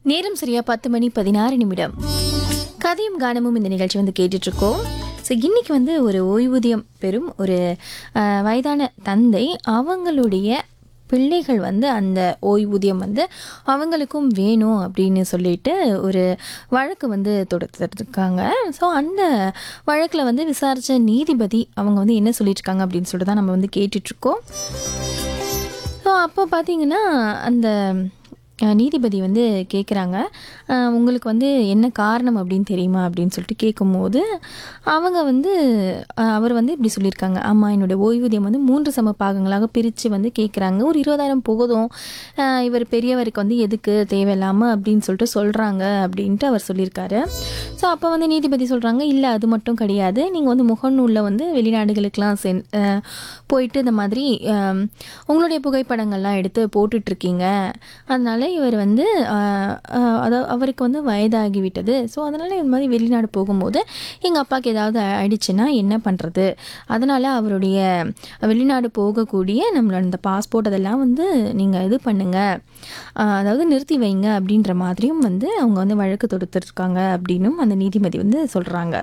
நேரம் சரியா பத்து மணி பதினாறு நிமிடம் கதையும் கானமும் இந்த நிகழ்ச்சி வந்து கேட்டுட்டு இருக்கோம் ஸோ இன்னைக்கு வந்து ஒரு ஓய்வூதியம் பெறும் ஒரு அஹ், வயதான தந்தை அவங்களுடைய பிள்ளைகள் வந்து அந்த ஓய்வூதியம் வந்து அவங்களுக்கும் வேணும் அப்படின்னு சொல்லிட்டு ஒரு வழக்கு வந்து தொடுத்துருக்காங்க ஸோ அந்த வழக்கில் வந்து விசாரித்த நீதிபதி அவங்க வந்து என்ன சொல்லிட்டு இருக்காங்க அப்படின்னு சொல்லிட்டு தான் நம்ம வந்து கேட்டுட்ருக்கோம் ஸோ அப்போ பார்த்தீங்கன்னா அந்த அஹ், நீதிபதி வந்து கேட்குறாங்க உங்களுக்கு வந்து என்ன காரணம் அப்படின்னு தெரியுமா அப்படின்னு சொல்லிட்டு கேட்கும்போது அவங்க வந்து அஹ், அவர் வந்து இப்படி சொல்லியிருக்காங்க ஆமாம் என்னுடைய ஓய்வூதியம் வந்து மூன்று சம பாகங்களாக பிரித்து வந்து கேட்குறாங்க ஒரு இருபதாயிரம் போதும் அஹ், இவர் பெரியவருக்கு வந்து எதுக்கு தேவையில்லாமல் அப்படின்னு சொல்லிட்டு சொல்கிறாங்க அப்படின்ட்டு அவர் சொல்லியிருக்காரு ஸோ அப்போ வந்து நீதிபதி சொல்கிறாங்க இல்லை அது மட்டும் கிடையாது நீங்கள் வந்து முகநூலில் வந்து வெளிநாடுகளுக்கெலாம் சென் அஹ், போயிட்டு இந்த மாதிரி அஹ், உங்களுடைய புகைப்படங்கள்லாம் எடுத்து போட்டுட்ருக்கீங்க அதனால இவர் வந்து அதாவது அவருக்கு வந்து வயதாகிவிட்டது ஸோ அதனால் இந்த மாதிரி வெளிநாடு போகும்போது எங்கள் அப்பாவுக்கு ஏதாவது ஆயிடுச்சுன்னா என்ன பண்ணுறது அதனால் அவருடைய வெளிநாடு போகக்கூடிய நம்மளோட இந்த பாஸ்போர்ட் அதெல்லாம் வந்து நீங்கள் இது பண்ணுங்க அஹ், அதாவது நிறுத்தி வைங்க அப்படின்ற மாதிரியும் வந்து அவங்க வந்து வழக்கு தொடுத்துருக்காங்க அப்படின்னும் அந்த நீதிபதி வந்து சொல்கிறாங்க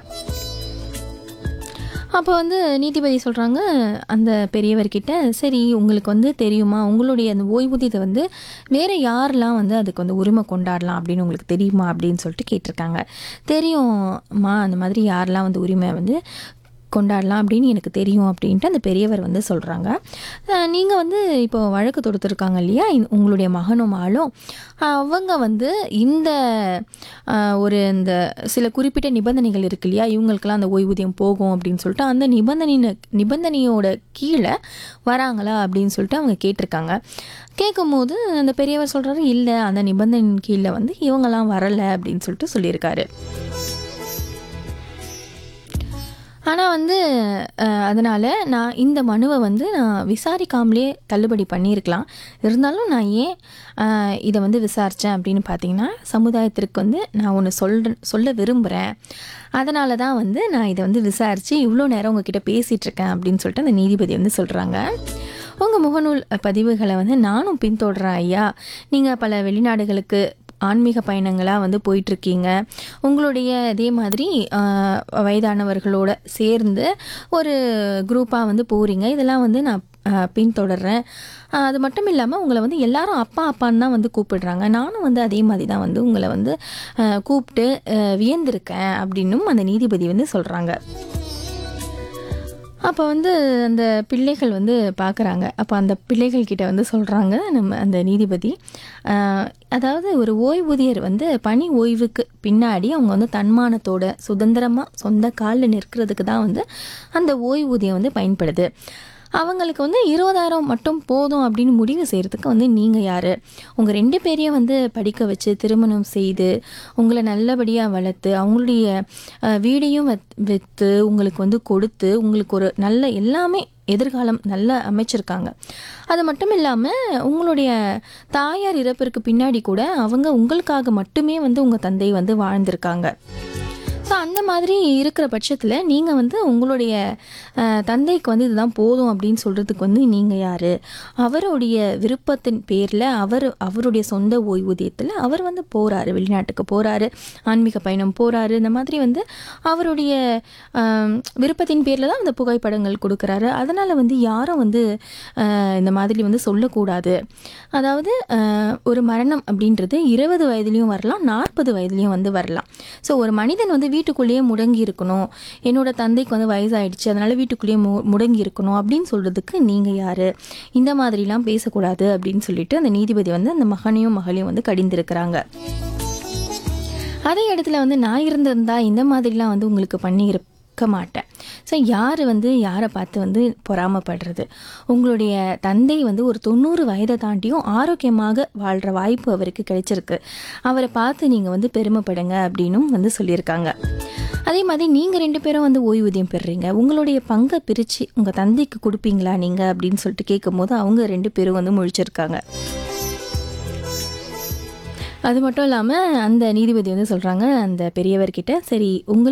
அப்போ வந்து நீதிபதி சொல்கிறாங்க அந்த பெரியவர்கிட்ட சரி உங்களுக்கு வந்து தெரியுமா உங்களுடைய அந்த ஓய்வூதியத்தை வந்து வேறு யாரெல்லாம் வந்து அதுக்கு வந்து உரிமை கொண்டாடலாம் அப்படின்னு உங்களுக்கு தெரியுமா அப்படின்னு சொல்லிட்டு கேட்டிருக்காங்க தெரியும்மா அந்த மாதிரி யாரெல்லாம் வந்து உரிமை வந்து கொண்டாடலாம் அப்படின்னு எனக்கு தெரியும் அப்படின்ட்டு அந்த பெரியவர் வந்து சொல்கிறாங்க நீங்கள் வந்து இப்போ வழக்கு தொடுத்துருக்காங்க இல்லையா இந்த- உங்களுடைய மகனும் ஆளும் அவங்க வந்து இந்த அஹ், ஒரு இந்த சில குறிப்பிட்ட நிபந்தனைகள் இருக்கு இல்லையா இவங்களுக்கெல்லாம் அந்த ஓய்வூதியம் போகும் அப்படின்னு சொல்லிட்டு அந்த நிபந்தனை நிபந்தனையோட கீழே வராங்களா அப்படின்னு சொல்லிட்டு அவங்க கேட்டிருக்காங்க கேட்கும்போது அந்த பெரியவர் சொல்கிறாரு இல்லை அந்த நிபந்தனையின் கீழே வந்து இவங்கெல்லாம் வரலை அப்படின்னு சொல்லிட்டு சொல்லியிருக்காரு ஆனால் வந்து அஹ், அதனால நான் இந்த மனுவை வந்து நான் விசாரிக்காமலே தள்ளுபடி பண்ணியிருக்கலாம் இருந்தாலும் நான் ஏன் அஹ், இதை வந்து விசாரித்தேன் அப்படின்னு பார்த்தீங்கன்னா சமுதாயத்திற்கு வந்து நான் ஒன்று சொல்ற சொல்ல விரும்புகிறேன் அதனால தான் வந்து நான் இதை வந்து விசாரித்து இவ்வளோ நேரம் உங்ககிட்ட பேசிகிட்டு இருக்கேன் அப்படின்னு சொல்லிட்டு அந்த நீதிபதி வந்து சொல்கிறாங்க உங்கள் முகநூல் பதிவுகளை வந்து நானும் பின்தொடர்றேன் ஐயா நீங்கள் பல வெளிநாடுகளுக்கு ஆன்மீக பயணங்களாக வந்து போயிட்டுருக்கீங்க உங்களுடைய இதே மாதிரி ஆஹ், வயதானவர்களோட சேர்ந்து ஒரு குரூப்பாக வந்து போகிறீங்க இதெல்லாம் வந்து நான் ஆஹ், பின்தொடர்றேன் ஆஹ், அது மட்டும் இல்லாமல் உங்களை வந்து எல்லாரும் அப்பா அப்பான்னு தான் வந்து கூப்பிடுறாங்க நானும் வந்து அதே மாதிரி தான் வந்து உங்களை வந்து ஆஹ், கூப்பிட்டு ஆஹ், வியந்திருக்கேன் அப்படின்னும் அந்த நீதிபதி வந்து சொல்கிறாங்க அப்போ வந்து அந்த பிள்ளைகள் வந்து பார்க்குறாங்க அப்போ அந்த பிள்ளைகள் கிட்ட வந்து சொல்கிறாங்க நம்ம அந்த நீதிபதி ஆஹ், அதாவது ஒரு ஓய்வூதியர் வந்து பணி ஓய்வுக்கு பின்னாடி அவங்க வந்து தன்மானத்தோட சுதந்திரமாக சொந்த காலில் நிற்கிறதுக்கு தான் வந்து அந்த ஓய்வூதியம் வந்து பயன்படுது அவங்களுக்கு வந்து இருபதாயிரம் மட்டும் போதும் அப்படின்னு முடிவு செய்கிறதுக்கு வந்து நீங்கள் யார் உங்கள் ரெண்டு பேரையும் வந்து படிக்க வச்சு திருமணம் செய்து உங்களை நல்லபடியாக வளர்த்து அவங்களுடைய அஹ், வீடையும் வத்- விற்று உங்களுக்கு வந்து கொடுத்து உங்களுக்கு ஒரு நல்ல எல்லாமே எதிர்காலம் நல்லா அமைச்சிருக்காங்க அது மட்டும் இல்லாமல் உங்களுடைய தாயார் இறப்பிற்கு பின்னாடி கூட அவங்க உங்களுக்காக மட்டுமே வந்து உங்கள் தந்தை வந்து வாழ்ந்திருக்காங்க ஸோ அந்த மாதிரி இருக்கிற பட்சத்தில் நீங்கள் வந்து உங்களுடைய அஹ், தந்தைக்கு வந்து இதுதான் போதும் அப்படின்னு சொல்கிறதுக்கு வந்து நீங்கள் யார் அவருடைய விருப்பத்தின் பேரில் அவர் அவருடைய சொந்த ஓய்வூதியத்தில் அவர் வந்து போகிறாரு வெளிநாட்டுக்கு போகிறாரு ஆன்மீக பயணம் போகிறாரு இந்த மாதிரி வந்து அவருடைய ஆம், விருப்பத்தின் பேரில் தான் அந்த புகைப்படங்கள் கொடுக்குறாரு அதனால் வந்து யாரும் வந்து அஹ், இந்த மாதிரி வந்து சொல்லக்கூடாது அதாவது அஹ், ஒரு மரணம் அப்படின்றது இருபது வயதுலேயும் வரலாம் நாற்பது வயதுலேயும் வந்து வரலாம் ஸோ ஒரு மனிதன் வந்து வீட்டுக்குள்ளேயே முடங்கி இருக்கணும் என்னோட தந்தைக்கு வந்து வயசாயிடுச்சு அதனால வீட்டுக்குள்ளேயே மு முடங்கி இருக்கணும் அப்படின்னு சொல்கிறதுக்கு நீங்கள் யார் இந்த மாதிரிலாம் பேசக்கூடாது அப்படின்னு சொல்லிட்டு அந்த நீதிபதி வந்து அந்த மகனையும் மகளையும் வந்து கடிந்திருக்கிறாங்க அதே இடத்துல வந்து நான் இருந்திருந்தா இந்த மாதிரிலாம் வந்து உங்களுக்கு பண்ணி இருக்க மாட்டேன் ஸோ யார் வந்து யாரை பார்த்து வந்து பொறாமப்படுறது உங்களுடைய தந்தை வந்து ஒரு தொண்ணூறு வயதை தாண்டியும் ஆரோக்கியமாக வாழ்கிற வாய்ப்பு அவருக்கு கிடைச்சிருக்கு அவரை பார்த்து நீங்கள் வந்து பெருமைப்படுங்க அப்படின்னும் வந்து சொல்லியிருக்காங்க அதே மாதிரி நீங்கள் ரெண்டு பேரும் வந்து ஓய்வூதியம் பெறுறீங்க உங்களுடைய பங்கை பிரித்து உங்கள் தந்தைக்கு கொடுப்பீங்களா நீங்கள் அப்படின்னு சொல்லிட்டு கேட்கும்போது அவங்க ரெண்டு பேரும் வந்து முழிச்சிருக்காங்க அது மட்டும் இல்லாமல் அந்த நீதிபதி வந்து சொல்கிறாங்க அந்த பெரியவர்கிட்ட சரி உங்களுக்கு